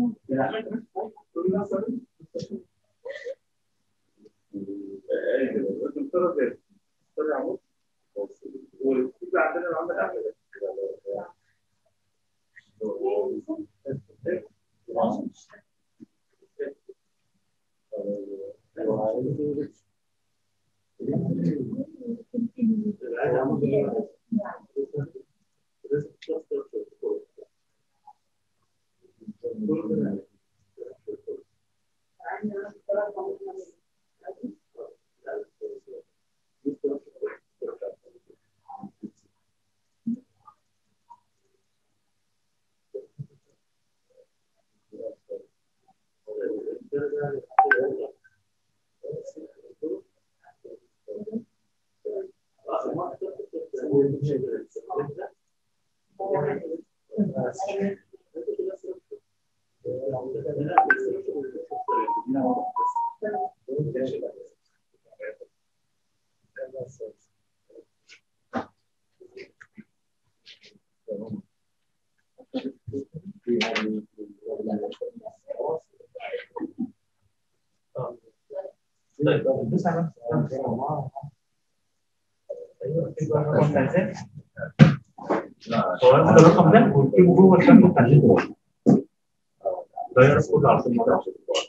Speaker 1: هو هذا الرقم ده ونكتبه جوه الكامل بتاع الجدول ده يعرف كل على الموضوع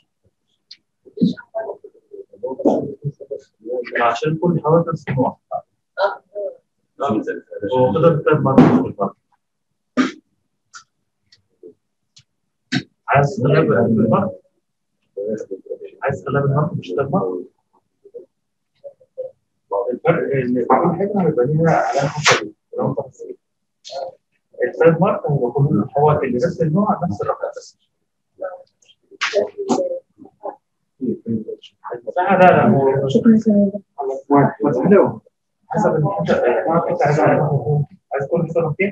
Speaker 1: عشان كل حوالي نفس النوع هو كده بتكتب مرة بالمرة عايز تخليها بالمرة عايز تخليها بالمرة مش بالمرة الفرق ان كل حاجة هيبقى ليها علامة حسب الثالث مارك هو كل هو اللي نفس النوع نفس الرقم بس لا لا لا هو حلو حسب ان انت انت عايز عايز كل حاجه رقمين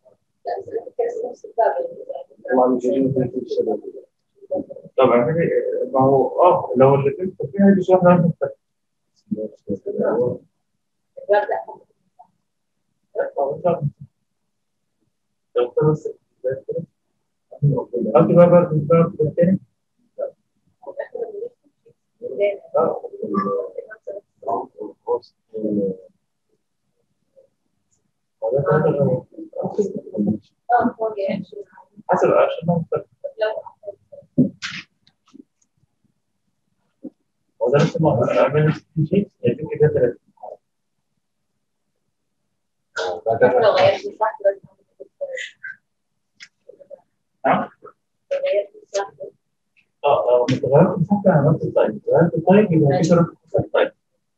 Speaker 1: طبعا ما هو اه لو الاثنين فيها دي واحده مختلفه لو خلص أنت بقى بقى بقى الثاني حسب عشان ما مختلف هو ده نفس ما عمل شيء يديك كده ثلاثة نعم اه اه انت غيرت مساحة على نفس الطيب غيرت الطيب يبقى في شرط في الطيب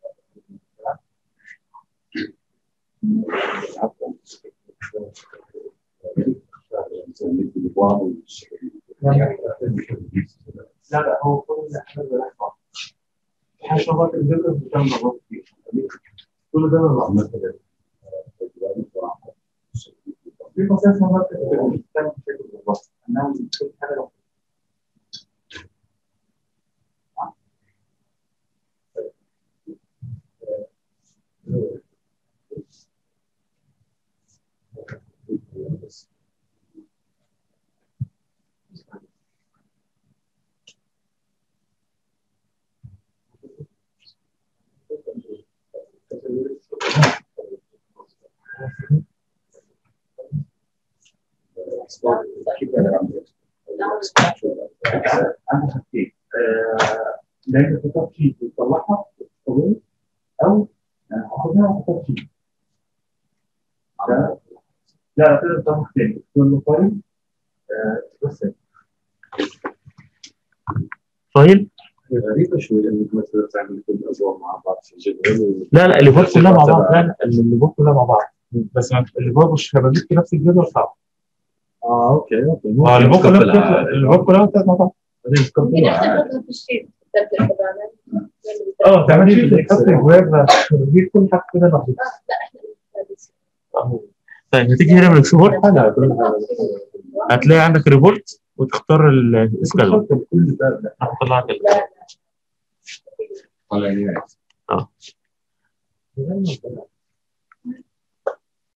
Speaker 1: لا لا هو كل حاجة بالأحمر حاجة شغلات الذكر بتعمل مرات كتير كل ده من في مسافة مرات بتعمل بشكل بالظبط انها كل حاجة لوحدها. عندك حاجتين آه، لا انت كتبت شيت وتطلعها طبيعي او يعني حطيتها وكتبت شيت لا لا تقدر تعمل تاني تقول له فايل آه، بس فايل
Speaker 2: غريبة شوي انك مثلا تعمل كل الادوار مع بعض في الجدول
Speaker 1: لا لا الليفات كلها مع بعض لا لا الليفات كلها مع بعض بس ما- الليفات مش شبابيك في نفس الجدول صعب
Speaker 2: اه اوكي اوكي
Speaker 1: اه الليفات كلها بتطلع- الليفات كلها بتطلع مع بعض
Speaker 3: ممكن احنا نحطها في الشيت تبدا تبعنا
Speaker 1: اه تعمل شيت تحط الجواب تجيب كل حاجه كده لوحدها
Speaker 3: لا احنا
Speaker 1: طيب هتيجي هنا من الاكسبورت
Speaker 2: انا كلها
Speaker 1: هتلاقي عندك ريبورت وتختار السكادول
Speaker 2: كل ده
Speaker 1: هطلع لك ال-
Speaker 3: لا لا
Speaker 2: طالع لي
Speaker 1: اه
Speaker 2: ناس.